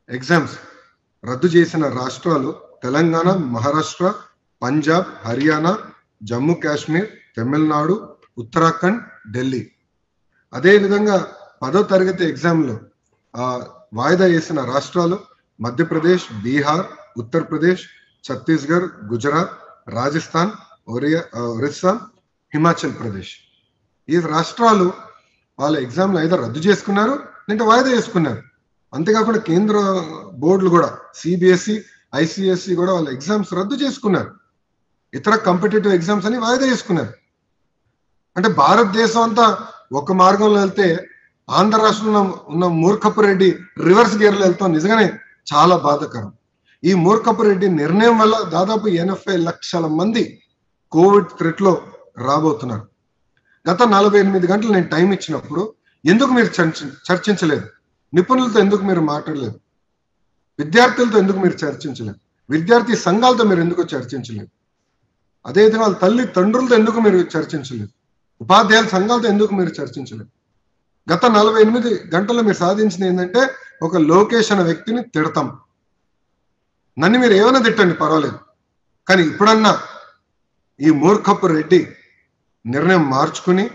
Exams రద్దు చేసిన రాష్ట్రాలు తెలంగాణ మహారాష్ట్ర పంజాబ్ హర్యానా జమ్మూ కాశ్మీర్ తమిళనాడు ఉత్తరాఖండ్ ఢిల్లీ అదేవిధంగా పదో తరగతి ఎగ్జామ్లో ఆ, వాయిదా వేసిన రాష్ట్రాలు మధ్యప్రదేశ్ బీహార్ ఉత్తరప్రదేశ్ ఛత్తీస్గఢ్ గుజరాత్ రాజస్థాన్ ఒరియా ఆ, ఒరిస్సా హిమాచల్ ప్రదేశ్ ఈ రాష్ట్రాలు వాళ్ళ ఎగ్జామ్లు అయితే రద్దు చేసుకున్నారు లేదంటే వాయిదా వేసుకున్నారు అంతేకాకుండా కేంద్ర బోర్డులు కూడా సిబిఎస్ఈ ఐసిఎస్సి కూడా వాళ్ళ ఎగ్జామ్స్ రద్దు చేసుకున్నారు ఇతర కాంపిటేటివ్ ఎగ్జామ్స్ అని వాయిదా చేసుకున్నారు అంటే భారతదేశం అంతా ఒక మార్గంలో వెళ్తే ఆంధ్ర రాష్ట్రంలో ఉన్న మూర్ఖపు రెడ్డి రివర్స్ గేర్లో వెళ్తాం నిజంగానే చాలా బాధాకరం ఈ మూర్ఖపు రెడ్డి నిర్ణయం వల్ల దాదాపు ఎనభై లక్షల మంది కోవిడ్ థ్రెట్ లో రాబోతున్నారు గత నలభై ఎనిమిది గంటలు నేను టైం ఇచ్చినప్పుడు ఎందుకు మీరు చర్చ- చర్చించలేదు నిపుణులతో ఎందుకు మీరు మాట్లాడలేదు విద్యార్థులతో ఎందుకు మీరు చర్చించలేదు విద్యార్థి సంఘాలతో మీరు ఎందుకు చర్చించలేదు అదేవిధంగా వాళ్ళ తల్లి తండ్రులతో ఎందుకు మీరు చర్చించలేదు ఉపాధ్యాయుల సంఘాలతో ఎందుకు మీరు చర్చించలేదు గత నలభై ఎనిమిది గంటల్లో మీరు సాధించింది ఏంటంటే ఒక లోకేష్ అనే వ్యక్తిని తిడతాం నన్ను మీరు ఏమైనా తిట్టండి పర్వాలేదు కానీ ఇప్పుడన్నా ఈ మూర్ఖపు రెడ్డి నిర్ణయం మార్చుకుని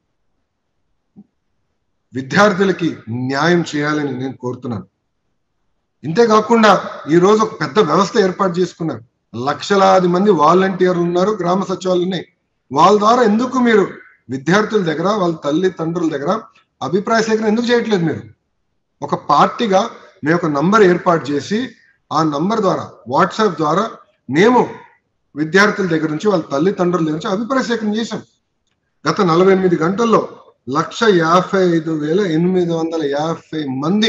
విద్యార్థులకి న్యాయం చేయాలని నేను కోరుతున్నాను ఇంతేకాకుండా ఈ రోజు ఒక పెద్ద వ్యవస్థ ఏర్పాటు చేసుకున్నారు లక్షలాది మంది వాలంటీర్లు ఉన్నారు గ్రామ సచివాలయాలు ఉన్నాయి వాళ్ళ ద్వారా ఎందుకు మీరు విద్యార్థుల దగ్గర వాళ్ళ తల్లి తండ్రుల దగ్గర అభిప్రాయ సేకరణ ఎందుకు చేయట్లేదు మీరు ఒక పార్టీగా మేము ఒక నంబర్ ఏర్పాటు చేసి ఆ నంబర్ ద్వారా వాట్సాప్ ద్వారా మేము విద్యార్థుల దగ్గర నుంచి వాళ్ళ తల్లిదండ్రుల దగ్గర నుంచి అభిప్రాయ సేకరణ చేశాం గత నలభై ఎనిమిది గంటల్లో లక్ష యాభై ఐదు వేల ఎనిమిది వందల యాభై మంది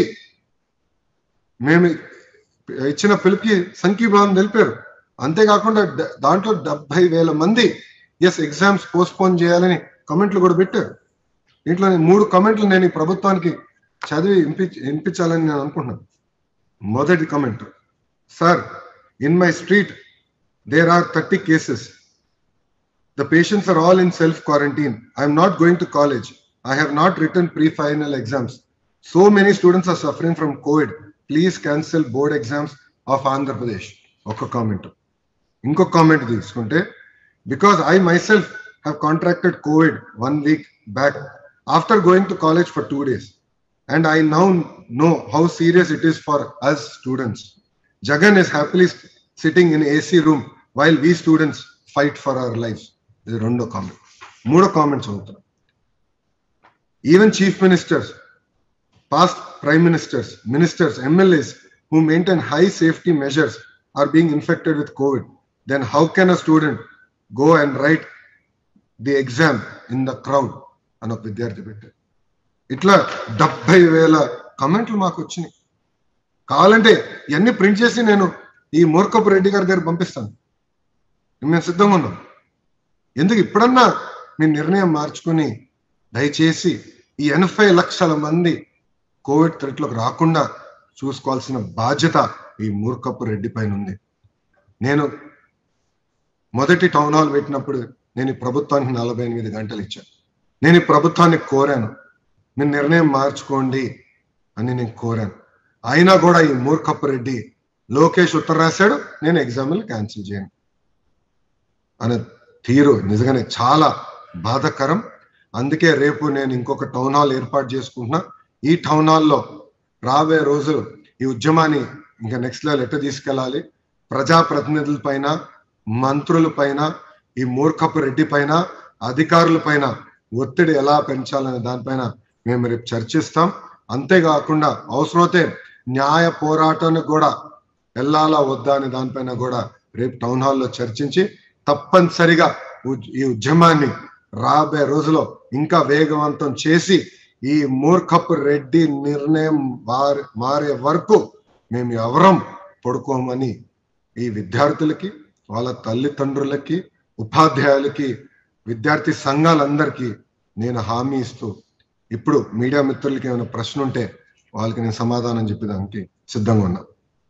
మేము ఇచ్చిన పిలుపుకి సంఖ్యీభావం తెలిపారు అంతేకాకుండా డ- దాంట్లో డెబ్బై వేల మంది ఎస్ ఎగ్జామ్స్ పోస్ట్పోన్ చేయాలని కమెంట్లు కూడా పెట్టారు దీంట్లో నేను మూడు కమెంట్లు నేను ఈ ప్రభుత్వానికి చదివి వినిపి వినిపించాలని నేను అనుకుంటున్నాను మొదటి comment sir in my street there are thirty cases The patients are all in self quarantine. I am not going to college. I have not written pre final exams. So many students are suffering from COVID. Please cancel board exams of Andhra Pradesh. ఒక comment ఇంకొక comment తీసుకుంటే because I myself have contracted covid one week back after going to college for two days and I now know how serious it is for us students Jagan is happily sitting in AC room while we students fight for our life ఇది రెండో comment మూడో comment చదువుతాం even chief ministers past prime ministers, ministers, MLAs who maintain high safety measures are being infected with COVID, then how can a student go and write the exam in the crowd? అని ఒక విద్యార్థి పెట్టారు ఇట్లా డెబ్బై వేల కమెంట్లు మాకు వచ్చినాయి కావాలంటే ఇవన్నీ ప్రింట్ చేసి నేను ఈ మూర్ఖపు రెడ్డి గారి దగ్గర పంపిస్తాను మేము సిద్ధంగా ఉన్నాం ఎందుకు ఇప్పుడన్నా మీ నిర్ణయం మార్చుకుని దయచేసి ఈ ఎనభై లక్షల మంది కోవిడ్ థ్రెట్లోకి రాకుండా చూసుకోవాల్సిన బాధ్యత ఈ మూర్ఖపు రెడ్డి పైన ఉంది నేను మొదటి టౌన్ హాల్ పెట్టినప్పుడు నేను ఈ ప్రభుత్వానికి నలభై ఎనిమిది గంటలు ఇచ్చాను నేను ఈ ప్రభుత్వాన్ని కోరాను మీ నిర్ణయం మార్చుకోండి అని నేను కోరాను అయినా కూడా ఈ మూర్ఖపు రెడ్డి లోకేష్ ఉత్తరం రాశాడు నేను ఎగ్జామ్లు క్యాన్సిల్ చేయను అనే తీరు నిజంగానే చాలా బాధాకరం అందుకే రేపు నేను ఇంకొక టౌన్ హాల్ ఏర్పాటు చేసుకుంటున్నా ఈ టౌన్ హాల్లో రాబోయే రోజులు ఈ ఉద్యమాన్ని ఇంకా నెక్స్ట్ లెవెల్ ఎట్ట తీసుకెళ్ళాలి ప్రజాప్రతినిధుల పైన మంత్రుల పైన ఈ మూర్ఖపు రెడ్డి పైన అధికారుల పైన ఒత్తిడి ఎలా పెంచాలనే దానిపైన మేము రేపు చర్చిస్తాం అంతేకాకుండా అవసరమైతే న్యాయ పోరాటానికి కూడా వెళ్ళాలా వద్దా అనే దానిపైన కూడా రేపు టౌన్ హాల్లో చర్చించి తప్పనిసరిగా ఉద్- ఈ ఉద్యమాన్ని రాబోయే రోజులో ఇంకా వేగవంతం చేసి ఈ మూర్ఖపు రెడ్డి నిర్ణయం మారే మారే వరకు మేము ఎవరం పడుకోమని ఈ విద్యార్థులకి వాళ్ళ తల్లిదండ్రులకి ఉపాధ్యాయులకి విద్యార్థి సంఘాలందరికీ నేను హామీ ఇస్తూ ఇప్పుడు మీడియా మిత్రులకి ఏమైనా ప్రశ్న ఉంటే వాళ్ళకి నేను సమాధానం చెప్పేదానికి సిద్ధంగా ఉన్నా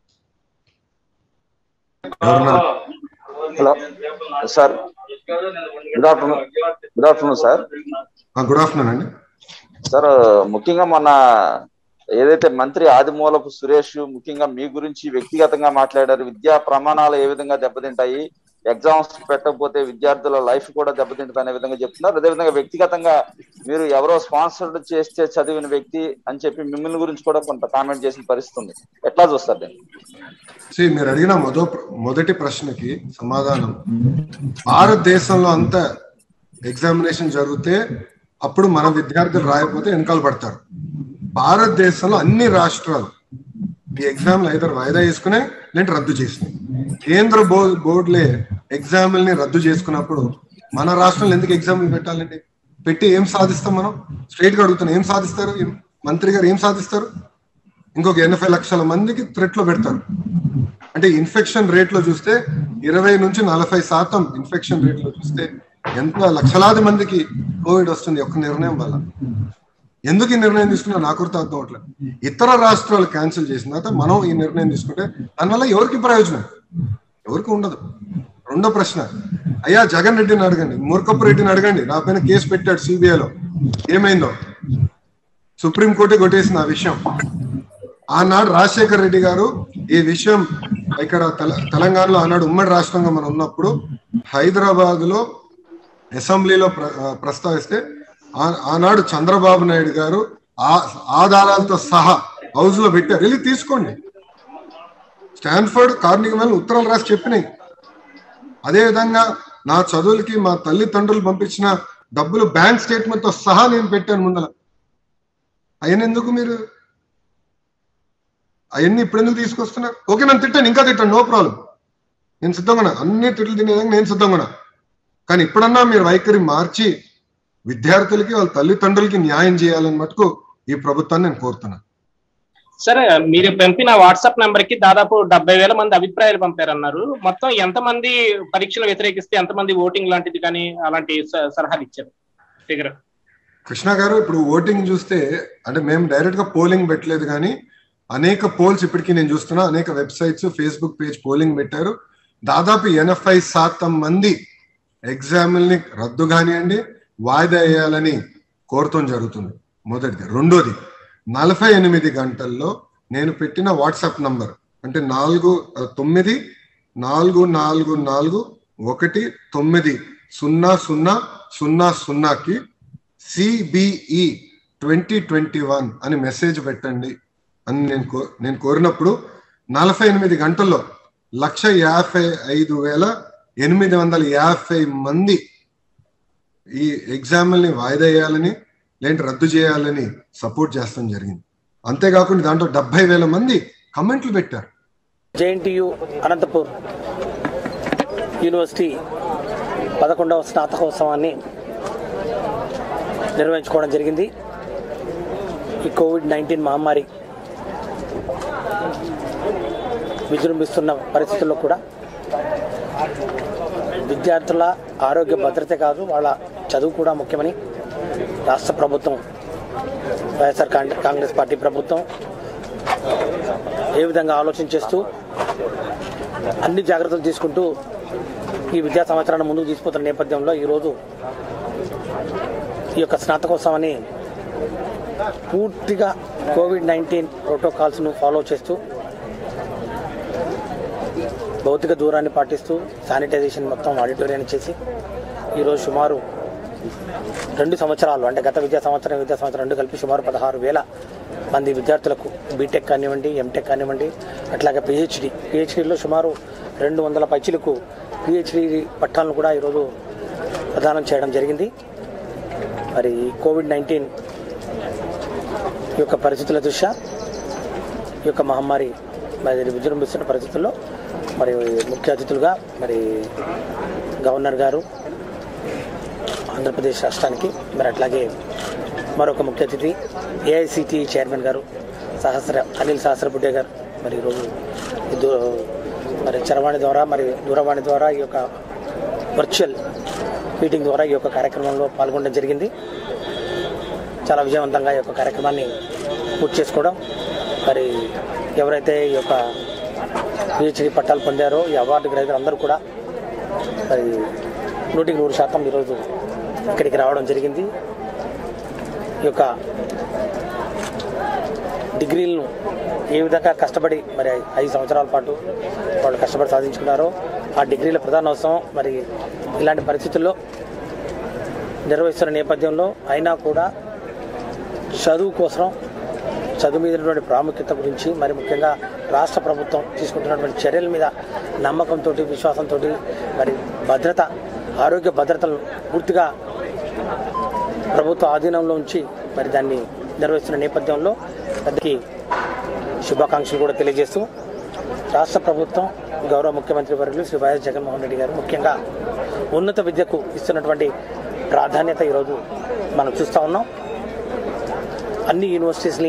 ఎవరన్నా hello sir good afternoon good afternoon sir good afternoon అండి సార్ ముఖ్యంగా మొన్న ఏదైతే మంత్రి ఆదిమూలపు సురేష్ ముఖ్యంగా మీ గురించి వ్యక్తిగతంగా మాట్లాడారు విద్యా ప్రమాణాలు ఏ విధంగా దెబ్బతింటాయి ఎగ్జామ్స్ పెట్టకపోతే విద్యార్థుల లైఫ్ కూడా దెబ్బతింటుంది అనే విధంగా చెప్తున్నారు అదేవిధంగా వ్యక్తిగతంగా మీరు ఎవరో స్పాన్సర్డ్ చేస్తే చదివిన వ్యక్తి అని చెప్పి మిమ్మల్ని గురించి కూడా కొంత కామెంట్ చేసిన పరిస్థితి ఉంది ఎట్లా చూస్తారు దీన్ని See, మీరు అడిగిన మొద మొదటి ప్రశ్నకి సమాధానం భారతదేశంలో అంతా ఎగ్జామినేషన్ జరిగితే అప్పుడు మన విద్యార్థులు రాయకపోతే వెనకాల పడతారు భారతదేశంలో అన్ని రాష్ట్రాలు ఈ ఎగ్జామ్లు అయితే వాయిదా వేసుకునే లేదంటే రద్దు చేసినాయి కేంద్ర బో బోర్డులే ఎగ్జామ్లని రద్దు చేసుకున్నప్పుడు మన రాష్ట్రంలో ఎందుకు ఎగ్జామ్లు పెట్టాలండి పెట్టి ఏం సాధిస్తాం మనం స్ట్రైట్ గా అడుగుతున్నాం ఏం సాధిస్తారు ఏం- మంత్రి గారు ఏం సాధిస్తారు ఇంకొక ఎనభై లక్షల మందికి థ్రెట్ లో పెడతారు అంటే ఇన్ఫెక్షన్ రేట్ లో చూస్తే ఇరవై నుంచి నలభై శాతం ఇన్ఫెక్షన్ రేట్ లో చూస్తే ఎంత లక్షలాది మందికి కోవిడ్ వస్తుంది ఒక్క నిర్ణయం వల్ల ఎందుకు ఈ నిర్ణయం తీసుకున్నా నాకు కూడా అర్థం అవట్లేదు ఇతర రాష్ట్రాలు క్యాన్సిల్ చేసిన తర్వాత మనం ఈ నిర్ణయం తీసుకుంటే దానివల్ల ఎవరికి ప్రయోజనం ఎవరికి ఉండదు రెండో ప్రశ్న అయ్యా జగన్ రెడ్డిని అడగండి మూర్ఖపు రెడ్డిని అడగండి నా పైన కేసు పెట్టాడు సిబిఐలో ఏమైందో సుప్రీంకోర్టు కొట్టేసిన ఆ విషయం ఆనాడు రాజశేఖర్ రెడ్డి గారు ఈ విషయం ఇక్కడ తెల- తెలంగాణలో ఆనాడు ఉమ్మడి రాష్ట్రంగా మనం ఉన్నప్పుడు హైదరాబాద్ లో అసెంబ్లీలో ప్ర- ఆ, ప్రస్తావిస్తే ఆ- ఆనాడు చంద్రబాబు నాయుడు గారు ఆ ఆధారాలతో సహా హౌస్ లో పెట్టారు వెళ్ళి తీసుకోండి స్టాన్ఫర్డ్ కార్నిక్ మెల్ ఉత్తరాలు రాసి చెప్పినాయి అదే విధంగా నా చదువులకి మా తల్లిదండ్రులు పంపించిన డబ్బులు బ్యాంక్ స్టేట్మెంట్ తో సహా నేను పెట్టాను ముందల అయిన ఎందుకు మీరు అవన్నీ ఇప్పుడు ఎందుకు తీసుకొస్తున్నారు ఓకే నన్ను తిట్టాను ఇంకా తిట్టాను నో ప్రాబ్లం నేను సిద్ధంగా ఉన్నా. అన్ని తిట్లు తినేదానికి నేను సిద్ధంగా ఉన్నా. కానీ ఇప్పుడన్నా మీరు వైఖరి మార్చి విద్యార్థులకి వాళ్ళ తల్లిదండ్రులకి న్యాయం చేయాలని మటుకు ఈ ప్రభుత్వాన్ని నేను కోరుతున్నాను సరే మీరు పంపిన వాట్సాప్ నంబర్ కి దాదాపు డెబ్బై వేల మంది అభిప్రాయాలు పంపారన్నారు మొత్తం ఎంత మంది పరీక్షలు వ్యతిరేకిస్తే ఎంత మంది ఓటింగ్ లాంటిది కానీ అలాంటి స- సలహాలు ఇచ్చారు ఫిగర్ కృష్ణ గారు ఇప్పుడు ఓటింగ్ చూస్తే అంటే మేము డైరెక్ట్ గా పోలింగ్ పెట్టలేదు కానీ అనేక పోల్స్ ఇప్పటికీ నేను చూస్తున్నా అనేక వెబ్సైట్స్ ఫేస్బుక్ పేజ్ పోలింగ్ పెట్టారు దాదాపు ఎనభై శాతం మంది ఎగ్జామ్ని రద్దు కానివ్వండి వాయిదా వేయాలని కోరటం జరుగుతుంది మొదటిది రెండోది నలభై ఎనిమిది గంటల్లో నేను పెట్టిన వాట్సాప్ నంబర్ అంటే నాలుగు ఆ, తొమ్మిది నాలుగు నాలుగు నాలుగు ఒకటి తొమ్మిది సున్నా సున్నా సున్నా సున్నాకి సిబిఈ ట్వంటీ ట్వంటీ వన్ అని మెసేజ్ పెట్టండి అని నేను కో నేను కోరినప్పుడు నలభై ఎనిమిది గంటల్లో లక్ష యాభై ఐదు వేల ఎనిమిది వందల యాభై మంది ఈ ఎగ్జామ్ని వాయిదా వేయాలని లేదంటే రద్దు చేయాలని సపోర్ట్ చేస్తాం జరిగింది అంతేకాకుండా దాంట్లో డెబ్బై వేల మంది కమెంట్లు పెట్టారు జేఎన్టీయు అనంతపూర్ యూనివర్సిటీ పదకొండవ స్నాతకోత్సవాన్ని నిర్వహించుకోవడం జరిగింది ఈ కోవిడ్ నైన్టీన్ మహమ్మారి విజృంభిస్తున్న పరిస్థితుల్లో కూడా విద్యార్థుల ఆరోగ్య భద్రత కాదు వాళ్ళ చదువు కూడా ముఖ్యమని రాష్ట్ర ప్రభుత్వం వైఎస్ఆర్ కాంగ్రె- కాంగ్రెస్ పార్టీ ప్రభుత్వం ఏ విధంగా ఆలోచన చేస్తూ అన్ని జాగ్రత్తలు తీసుకుంటూ ఈ విద్యా సంవత్సరాన్ని ముందుకు తీసుకుపోతున్న నేపథ్యంలో ఈరోజు ఈ యొక్క స్నాతకోత్సవాన్ని పూర్తిగా కోవిడ్ నైన్టీన్ ప్రోటోకాల్స్ను ఫాలో చేస్తూ భౌతిక దూరాన్ని పాటిస్తూ శానిటైజేషన్ మొత్తం ఆడిటోరియాన్ని చేసి ఈరోజు సుమారు రెండు సంవత్సరాలు అంటే గత విద్యా సంవత్సరం విద్యా సంవత్సరం రెండు కలిపి సుమారు పదహారు వేల మంది విద్యార్థులకు బీటెక్ కానివ్వండి ఎంటెక్ కానివ్వండి అట్లాగే పిహెచ్డి పిహెచ్డిలో సుమారు రెండు వందల పైచిలకు పిహెచ్డి పట్టాలను కూడా ఈరోజు ప్రదానం చేయడం జరిగింది మరి ఈ కోవిడ్ నైన్టీన్ యొక్క పరిస్థితుల దృష్ట్యా ఈ యొక్క మహమ్మారి మరి విజృంభిస్తున్న పరిస్థితుల్లో మరి ముఖ్య అతిథులుగా మరి గవర్నర్ గారు ఆంధ్రప్రదేశ్ రాష్ట్రానికి మరి అట్లాగే మరొక ముఖ్య అతిథి ఏఐసిటి చైర్మన్ గారు సహస్ర అనిల్ సహస్రబుడ్డే గారు మరి ఈరోజు ఈ దూ- మరి చరవాణి ద్వారా మరి దూరవాణి ద్వారా ఈ యొక్క వర్చువల్ మీటింగ్ ద్వారా ఈ యొక్క కార్యక్రమంలో పాల్గొనడం జరిగింది చాలా విజయవంతంగా ఈ యొక్క కార్యక్రమాన్ని పూర్తి చేసుకోవడం మరి ఎవరైతే ఈ యొక్క పిహెచ్డి పట్టాలు పొందారో ఈ అవార్డు గ్రహీతలు అందరూ కూడా మరి నూటికి నూరు శాతం ఈరోజు ఇక్కడికి రావడం జరిగింది ఈ యొక్క డిగ్రీలను ఏ విధంగా కష్టపడి మరి ఐదు సంవత్సరాల పాటు వాళ్ళు కష్టపడి సాధించుకున్నారో ఆ డిగ్రీల ప్రధానోత్సవం మరి ఇలాంటి పరిస్థితుల్లో నిర్వహిస్తున్న నేపథ్యంలో అయినా కూడా చదువు కోసం చదువు మీద ఉన్నటువంటి ప్రాముఖ్యత గురించి మరి ముఖ్యంగా రాష్ట్ర ప్రభుత్వం తీసుకుంటున్నటువంటి చర్యల మీద నమ్మకంతో విశ్వాసంతో మరి భద్రత ఆరోగ్య భద్రతలను పూర్తిగా ప్రభుత్వ ఆధీనంలో ఉంచి మరి దాన్ని నిర్వహిస్తున్న నేపథ్యంలో దానికి శుభాకాంక్షలు కూడా తెలియజేస్తూ రాష్ట్ర ప్రభుత్వం గౌరవ ముఖ్యమంత్రి వర్యులు శ్రీ వైఎస్ జగన్మోహన్ రెడ్డి గారు ముఖ్యంగా ఉన్నత విద్యకు ఇస్తున్నటువంటి ప్రాధాన్యత ఈరోజు మనం చూస్తూ ఉన్నాం అన్ని యూనివర్సిటీస్ని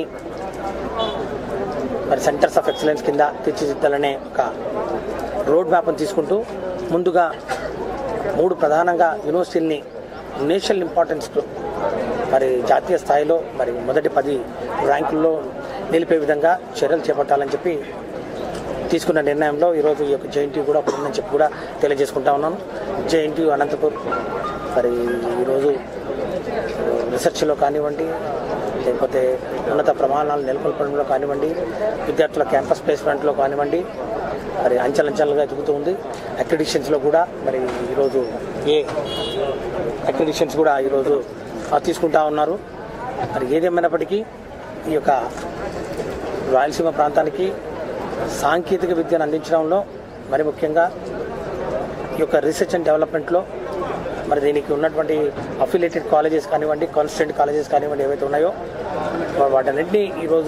మరి సెంటర్స్ ఆఫ్ ఎక్సలెన్స్ కింద తీర్చిదిద్దాలనే ఒక రోడ్ మ్యాప్ను తీసుకుంటూ ముందుగా మూడు ప్రధానంగా యూనివర్సిటీల్ని నేషనల్ ఇంపార్టెన్స్ మరి జాతీయ స్థాయిలో మరి మొదటి పది ర్యాంకుల్లో నిలిపే విధంగా చర్యలు చేపట్టాలని చెప్పి తీసుకున్న నిర్ణయంలో ఈరోజు ఈ యొక్క జేఎన్టీ కూడా ఒకటి ఉందని చెప్పి కూడా తెలియజేసుకుంటా ఉన్నాను జేఎన్టీ అనంతపూర్ మరి ఈరోజు రీసెర్చ్లో కానివ్వండి లేకపోతే ఉన్నత ప్రమాణాలు నెలకొల్పడంలో కానివ్వండి విద్యార్థుల క్యాంపస్ ప్లేస్మెంట్లో కానివ్వండి మరి అంచెలంచెలుగా ఎదుగుతూ ఉంది అక్రిడిషన్స్లో కూడా మరి ఈరోజు ఏ అక్రిడిషన్స్ కూడా ఈరోజు ఆ, తీసుకుంటా ఉన్నారు మరి ఏదేమైనప్పటికీ ఈ యొక్క రాయలసీమ ప్రాంతానికి సాంకేతిక విద్యను అందించడంలో మరి ముఖ్యంగా ఈ యొక్క రీసెర్చ్ అండ్ డెవలప్మెంట్లో మరి దీనికి ఉన్నటువంటి అఫిలియేటెడ్ కాలేజెస్ కానివ్వండి కాన్స్టెంట్ కాలేజెస్ కానివ్వండి ఏవైతే ఉన్నాయో వా- వాటన్నిటినీ ఈరోజు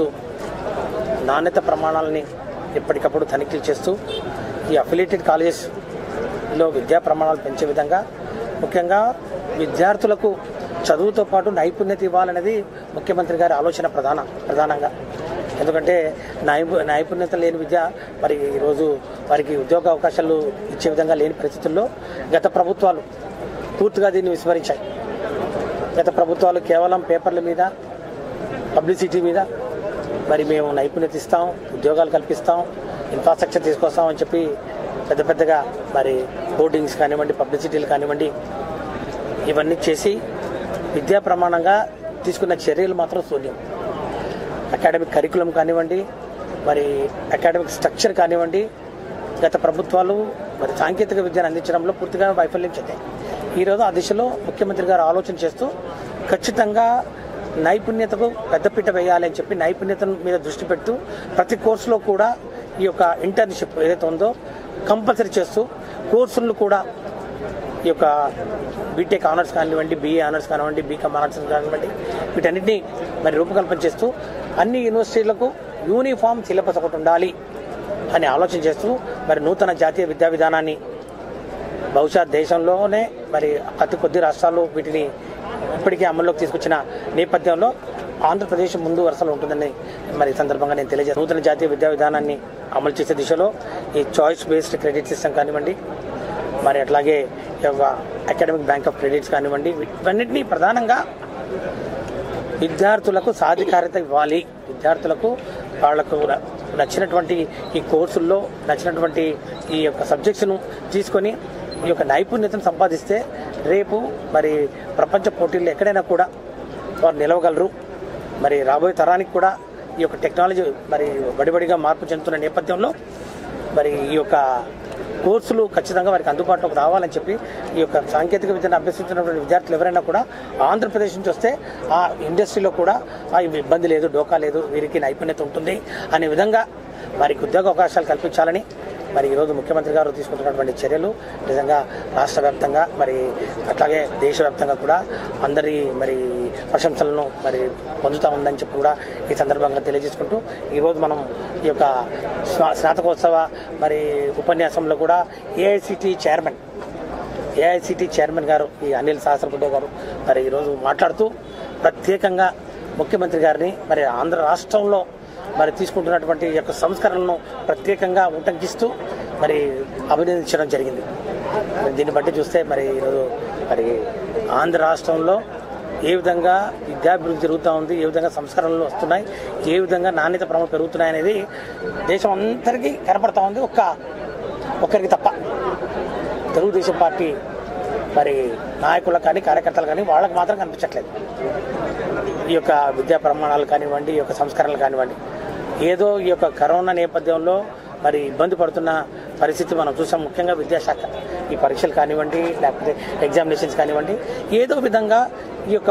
నాణ్యత ప్రమాణాలని ఎప్పటికప్పుడు తనిఖీలు చేస్తూ ఈ అఫిలియేటెడ్ కాలేజెస్లో విద్యా ప్రమాణాలు పెంచే విధంగా ముఖ్యంగా విద్యార్థులకు చదువుతో పాటు నైపుణ్యత ఇవ్వాలనేది ముఖ్యమంత్రి గారి ఆలోచన ప్రధాన ప్రధానంగా ఎందుకంటే నైపు నైపుణ్యత లేని విద్య మరి ఈరోజు వారికి ఉద్యోగ అవకాశాలు ఇచ్చే విధంగా లేని పరిస్థితుల్లో గత ప్రభుత్వాలు పూర్తిగా దీన్ని విస్మరించాయి గత ప్రభుత్వాలు కేవలం పేపర్ల మీద పబ్లిసిటీ మీద మరి మేము నైపుణ్యత ఇస్తాం ఉద్యోగాలు కల్పిస్తాం ఇన్ఫ్రాస్ట్రక్చర్ తీసుకొస్తాం అని చెప్పి పెద్ద పెద్దగా మరి హోర్డింగ్స్ కానివ్వండి పబ్లిసిటీలు కానివ్వండి ఇవన్నీ చేసి విద్యా ప్రమాణంగా తీసుకున్న చర్యలు మాత్రం శూన్యం అకాడమిక్ కరికులం కానివ్వండి మరి అకాడమిక్ స్ట్రక్చర్ కానివ్వండి గత ప్రభుత్వాలు మరి సాంకేతిక విద్యను అందించడంలో పూర్తిగా వైఫల్యం చెందాయి ఈరోజు ఆ దిశలో ముఖ్యమంత్రి గారు ఆలోచన చేస్తూ ఖచ్చితంగా నైపుణ్యతకు పెద్దపీట వేయాలి అని చెప్పి నైపుణ్యత మీద దృష్టి పెడుతూ ప్రతి కోర్సులో కూడా ఈ యొక్క ఇంటర్న్షిప్ ఏదైతే ఉందో కంపల్సరీ చేస్తూ కోర్సులను కూడా ఈ యొక్క బీటెక్ ఆనర్స్ కానివ్వండి బీఏ ఆనర్స్ కానివ్వండి బీకామ్ ఆనర్స్ కానివ్వండి వీటన్నిటిని మరి రూపకల్పన చేస్తూ అన్ని యూనివర్సిటీలకు యూనిఫామ్ సిలబస్ ఒకటి ఉండాలి అని ఆలోచన చేస్తూ మరి నూతన జాతీయ విద్యా విధానాన్ని బహుశా దేశంలోనే మరి అతి కొద్ది రాష్ట్రాలు వీటిని ఇప్పటికే అమల్లోకి తీసుకొచ్చిన నేపథ్యంలో ఆంధ్రప్రదేశ్ ముందు వరుసలో ఉంటుందని మరి ఈ సందర్భంగా నేను తెలియజేస్తాను నూతన జాతీయ విద్యా విధానాన్ని అమలు చేసే దిశలో ఈ చాయిస్ బేస్డ్ క్రెడిట్ సిస్టమ్ కానివ్వండి మరి అట్లాగే ఈ యొక్క అకాడమిక్ బ్యాంక్ ఆఫ్ క్రెడిట్స్ కానివ్వండి ఇవన్నిటినీ ప్రధానంగా విద్యార్థులకు సాధికారత ఇవ్వాలి విద్యార్థులకు వాళ్లకు నచ్చినటువంటి ఈ కోర్సుల్లో నచ్చినటువంటి ఈ యొక్క సబ్జెక్ట్స్ను తీసుకొని ఈ యొక్క నైపుణ్యతను సంపాదిస్తే రేపు మరి ప్రపంచ పోటీల్లో ఎక్కడైనా కూడా వారు నిలవగలరు మరి రాబోయే తరానికి కూడా ఈ యొక్క టెక్నాలజీ మరి బడిబడిగా మార్పు చెందుతున్న నేపథ్యంలో మరి ఈ యొక్క కోర్సులు ఖచ్చితంగా వారికి అందుబాటులోకి రావాలని చెప్పి ఈ యొక్క సాంకేతిక విద్యను అభ్యసిస్తున్నటువంటి విద్యార్థులు ఎవరైనా కూడా ఆంధ్రప్రదేశ్ నుంచి వస్తే ఆ ఇండస్ట్రీలో కూడా ఆ ఇబ్బంది లేదు డోకా లేదు వీరికి నైపుణ్యత ఉంటుంది అనే విధంగా వారికి ఉద్యోగ అవకాశాలు కల్పించాలని మరి ఈరోజు ముఖ్యమంత్రి గారు తీసుకుంటున్నటువంటి చర్యలు నిజంగా రాష్ట్ర వ్యాప్తంగా మరి అట్లాగే దేశవ్యాప్తంగా కూడా అందరి మరి ప్రశంసలను మరి పొందుతూ ఉందని చెప్పి కూడా ఈ సందర్భంగా తెలియజేసుకుంటూ ఈరోజు మనం ఈ యొక్క స్నా- స్నాతకోత్సవ మరి ఉపన్యాసంలో కూడా ఏఐసిటి చైర్మన్ ఏఐసిటి చైర్మన్ గారు ఈ అనిల్ సహస్రబుడ్డే గారు మరి ఈరోజు మాట్లాడుతూ ప్రత్యేకంగా ముఖ్యమంత్రి గారిని మరి ఆంధ్ర రాష్ట్రంలో మరి తీసుకుంటున్నటువంటి ఈ యొక్క సంస్కరణలను ప్రత్యేకంగా ఉటంకిస్తూ మరి అభినందించడం జరిగింది మరి దీన్ని బట్టి చూస్తే మరి ఈరోజు మరి ఆంధ్ర రాష్ట్రంలో ఏ విధంగా విద్యాభివృద్ధి జరుగుతూ ఉంది ఏ విధంగా సంస్కరణలు వస్తున్నాయి ఏ విధంగా నాణ్యత ప్రమాణాలు పెరుగుతున్నాయి అనేది దేశం అందరికీ కనపడతా ఉంది ఒక్క ఒక్కరికి తప్ప తెలుగుదేశం పార్టీ మరి నాయకులకు కానీ కార్యకర్తలు కానీ వాళ్ళకి మాత్రం కనిపించట్లేదు ఈ యొక్క విద్యా ప్రమాణాలు కానివ్వండి ఈ యొక్క సంస్కరణలు కానివ్వండి ఏదో ఈ యొక్క కరోనా నేపథ్యంలో మరి ఇబ్బంది పడుతున్న పరిస్థితి మనం చూసాం ముఖ్యంగా విద్యాశాఖ ఈ పరీక్షలు కానివ్వండి లేకపోతే ఎగ్జామినేషన్స్ కానివ్వండి ఏదో విధంగా ఈ యొక్క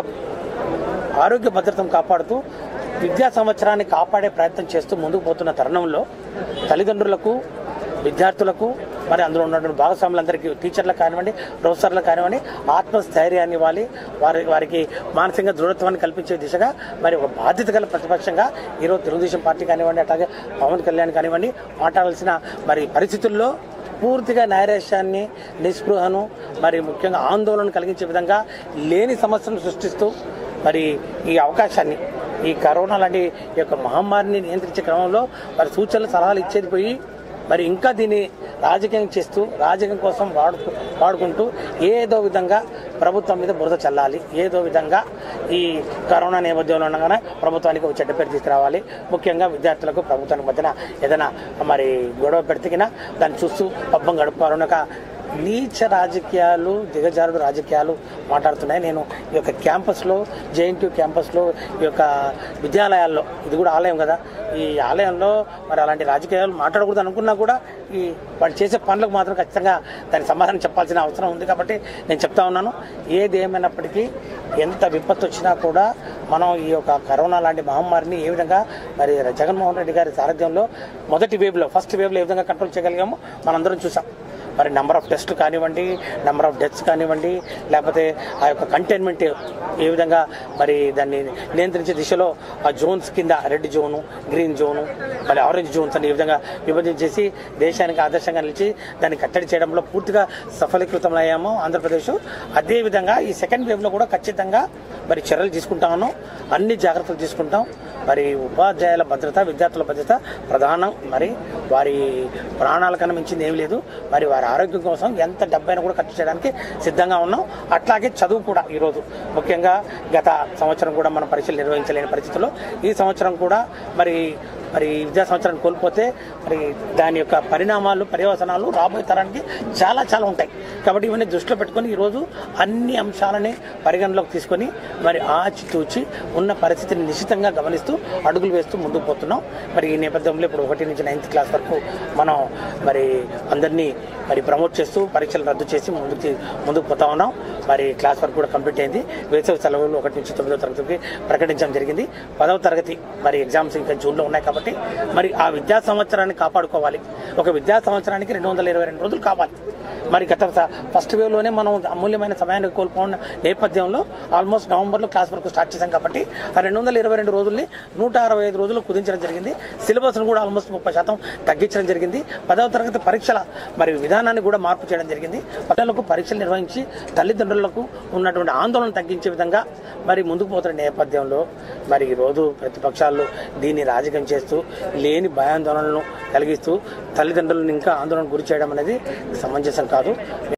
ఆరోగ్య భద్రతను కాపాడుతూ విద్యా సంవత్సరాన్ని కాపాడే ప్రయత్నం చేస్తూ ముందుకు పోతున్న తరుణంలో తల్లిదండ్రులకు విద్యార్థులకు మరి అందులో ఉన్నటువంటి భాగస్వాములందరికీ టీచర్లకు కానివ్వండి ప్రొఫెసర్లకు కానివ్వండి ఆత్మస్థైర్యాన్ని ఇవ్వాలి వారి వారికి మానసికంగా దృఢత్వాన్ని కల్పించే దిశగా మరి ఒక బాధ్యత గల ప్రతిపక్షంగా ఈరోజు తెలుగుదేశం పార్టీ కానివ్వండి అట్లాగే పవన్ కళ్యాణ్ కానివ్వండి మాట్లాడాల్సిన మరి పరిస్థితుల్లో పూర్తిగా నైరాశ్యాన్ని నిస్పృహను మరి ముఖ్యంగా ఆందోళన కలిగించే విధంగా లేని సమస్యను సృష్టిస్తూ మరి ఈ అవకాశాన్ని ఈ కరోనా లాంటి ఈ యొక్క మహమ్మారిని నియంత్రించే క్రమంలో మరి సూచనలు సలహాలు ఇచ్చేది పోయి మరి ఇంకా దీన్ని రాజకీయం చేస్తూ రాజకీయం కోసం వాడుకు వాడుకుంటూ ఏదో విధంగా ప్రభుత్వం మీద బురద చల్లాలి ఏదో విధంగా ఈ కరోనా నేపథ్యంలో ఉండగానే ప్రభుత్వానికి ఒక చెడ్డ పేరు తీసుకురావాలి ముఖ్యంగా విద్యార్థులకు ప్రభుత్వానికి మధ్యన ఏదైనా మరి గొడవ పెడితే దాన్ని చూస్తూ పబ్బం గడుపుకోవాలని ఒక నీచ రాజకీయాలు దిగజారుడు రాజకీయాలు మాట్లాడుతున్నాయి నేను ఈ యొక్క క్యాంపస్లో జేఎన్టీ క్యాంపస్లో ఈ యొక్క విద్యాలయాల్లో ఇది కూడా ఆలయం కదా ఈ ఆలయంలో మరి అలాంటి రాజకీయాలు మాట్లాడకూడదు అనుకున్నా కూడా ఈ వాళ్ళు చేసే పనులకు మాత్రం ఖచ్చితంగా దానికి సమాధానం చెప్పాల్సిన అవసరం ఉంది కాబట్టి నేను చెప్తా ఉన్నాను ఏది ఏమైనప్పటికీ ఎంత విపత్తు వచ్చినా కూడా మనం ఈ యొక్క కరోనా లాంటి మహమ్మారిని ఏ విధంగా మరి జగన్మోహన్ రెడ్డి గారి సారథ్యంలో మొదటి వేవ్లో ఫస్ట్ వేవ్లో ఏ విధంగా కంట్రోల్ చేయగలిగామో మనందరం చూసాం మరి నెంబర్ ఆఫ్ టెస్ట్ కానివ్వండి నెంబర్ ఆఫ్ డెత్స్ కానివ్వండి లేకపోతే ఆ యొక్క కంటైన్మెంట్ ఏ విధంగా మరి దాన్ని నియంత్రించే దిశలో ఆ జోన్స్ కింద రెడ్ జోను గ్రీన్ జోను మరి ఆరెంజ్ జోన్స్ అని ఈ విధంగా విభజించేసి దేశానికి ఆదర్శంగా నిలిచి దాన్ని కట్టడి చేయడంలో పూర్తిగా సఫలీకృతమయ్యాము ఆంధ్రప్రదేశ్ అదేవిధంగా ఈ సెకండ్ వేవ్లో కూడా ఖచ్చితంగా మరి చర్యలు తీసుకుంటా ఉన్నాం అన్ని జాగ్రత్తలు తీసుకుంటాం మరి ఉపాధ్యాయుల భద్రత విద్యార్థుల భద్రత ప్రధానం మరి వారి ప్రాణాల కన్నా మించింది ఏం లేదు మరి వారి ఆరోగ్యం కోసం ఎంత డబ్బైనా కూడా ఖర్చు చేయడానికి సిద్ధంగా ఉన్నాం అట్లాగే చదువు కూడా ఈరోజు ముఖ్యంగా గత సంవత్సరం కూడా మనం పరీక్షలు నిర్వహించలేని పరిస్థితుల్లో ఈ సంవత్సరం కూడా మరి మరి విద్యా సంవత్సరాన్ని కోల్పోతే మరి దాని యొక్క పరిణామాలు పర్యవసనాలు రాబోయే తరానికి చాలా చాలా ఉంటాయి కాబట్టి ఇవన్నీ దృష్టిలో పెట్టుకొని ఈరోజు అన్ని అంశాలని పరిగణలోకి తీసుకొని మరి ఆచితూచి ఉన్న పరిస్థితిని నిశ్చితంగా గమనిస్తూ అడుగులు వేస్తూ ముందుకు పోతున్నాం మరి ఈ నేపథ్యంలో ఇప్పుడు ఒకటి నుంచి నైన్త్ క్లాస్ వరకు మనం మరి అందరినీ మరి ప్రమోట్ చేస్తూ పరీక్షలు రద్దు చేసి ముందుకు ముందుకు పోతా ఉన్నాం మరి క్లాస్ వర్క్ కూడా కంప్లీట్ అయింది వేసవి సెలవులు ఒకటి నుంచి తొమ్మిదో తరగతికి ప్రకటించడం జరిగింది పదవ తరగతి మరి ఎగ్జామ్స్ ఇంకా జూన్లో ఉన్నాయి కాబట్టి మరి ఆ విద్యా సంవత్సరాన్ని కాపాడుకోవాలి ఒక విద్యా సంవత్సరానికి రెండు వందల ఇరవై రెండు రోజులు కావాలి మరి గత స- ఫస్ట్ వేవ్లోనే మనం అమూల్యమైన సమయాన్ని కోల్పోయిన నేపథ్యంలో ఆల్మోస్ట్ నవంబర్లో క్లాస్ వరకు స్టార్ట్ చేశాం కాబట్టి ఆ రెండు వందల ఇరవై రెండు రోజుల్ని నూట అరవై ఐదు రోజులు కుదించడం జరిగింది సిలబస్ను కూడా ఆల్మోస్ట్ ముప్పై శాతం తగ్గించడం జరిగింది పదవ తరగతి పరీక్షల మరి విధానాన్ని కూడా మార్పు చేయడం జరిగింది పిల్లలకు పరీక్షలు నిర్వహించి తల్లిదండ్రులకు ఉన్నటువంటి ఆందోళన తగ్గించే విధంగా మరి ముందుకు పోతున్న నేపథ్యంలో మరి ఈరోజు ప్రతిపక్షాలు దీన్ని రాజకీయం చేస్తూ లేని భయాందోళనలను కలిగిస్తూ తల్లిదండ్రులను ఇంకా ఆందోళన గురి చేయడం అనేది సమంజసం కాదు